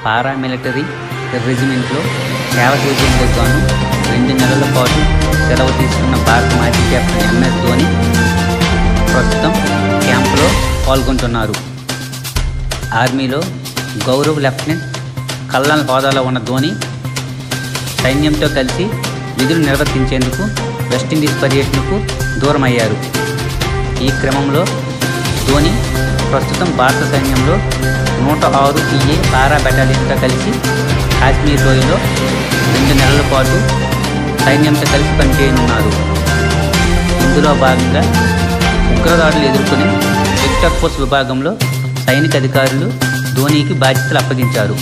paramilitary రెజిమెంట్లో సేవ చేసేందుకు గాను రెండు నెలల పాటు సెలవు తీసుకున్న భారత మాజీ కెప్టెన్ ఎంఎస్ ధోని ప్రస్తుతం క్యాంపులో పాల్గొంటున్నారు ఆర్మీలో గౌరవ్ లెఫ్టినెంట్ కల్నల్ హోదాలో ఉన్న ధోని సైన్యంతో కలిసి విధులు నిర్వర్తించేందుకు వెస్టిండీస్ పర్యటనకు దూరమయ్యారు ఈ క్రమంలో ధోని ప్రస్తుతం భారత సైన్యంలో నూట ఆరు టీఏ పారా బెటాలియన్తో కలిసి కాశ్మీర్ లోయలో రెండు నెలల పాటు సైన్యంతో కలిసి పనిచేయనున్నారు ఇందులో భాగంగా ఉగ్రదాడులు ఎదుర్కొని విక్టర్ ఫోర్స్ విభాగంలో సైనిక అధికారులు ధోనీకి బాధ్యతలు అప్పగించారు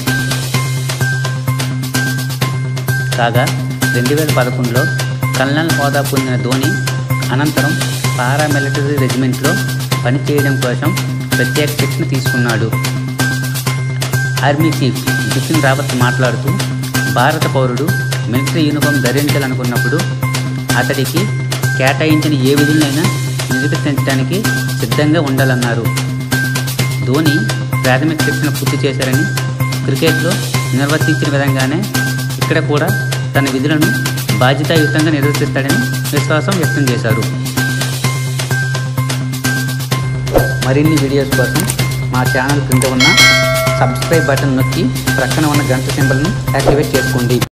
కాగా రెండు వేల పదకొండులో కల్నల్ హోదా పొందిన ధోని అనంతరం పారామిలిటరీ రెజిమెంట్లో పనిచేయడం కోసం ప్రత్యేక శిక్షణ తీసుకున్నాడు ఆర్మీ చీఫ్ బిపిన్ రావత్ మాట్లాడుతూ భారత పౌరుడు మిలిటరీ యూనిఫామ్ ధరించాలనుకున్నప్పుడు అతడికి కేటాయించిన ఏ విధులైనా నిర్వర్తించడానికి సిద్ధంగా ఉండాలన్నారు ధోని ప్రాథమిక శిక్షణ పూర్తి చేశారని క్రికెట్లో నిర్వర్తించిన విధంగానే ఇక్కడ కూడా తన విధులను బాధ్యతాయుతంగా నిర్వర్తిస్తాడని విశ్వాసం వ్యక్తం చేశారు మరిన్ని వీడియోస్ కోసం మా ఛానల్ క్రింద ఉన్న సబ్స్క్రైబ్ బటన్ నొక్కి ప్రక్కన ఉన్న గంట సింబల్ను యాక్టివేట్ చేసుకోండి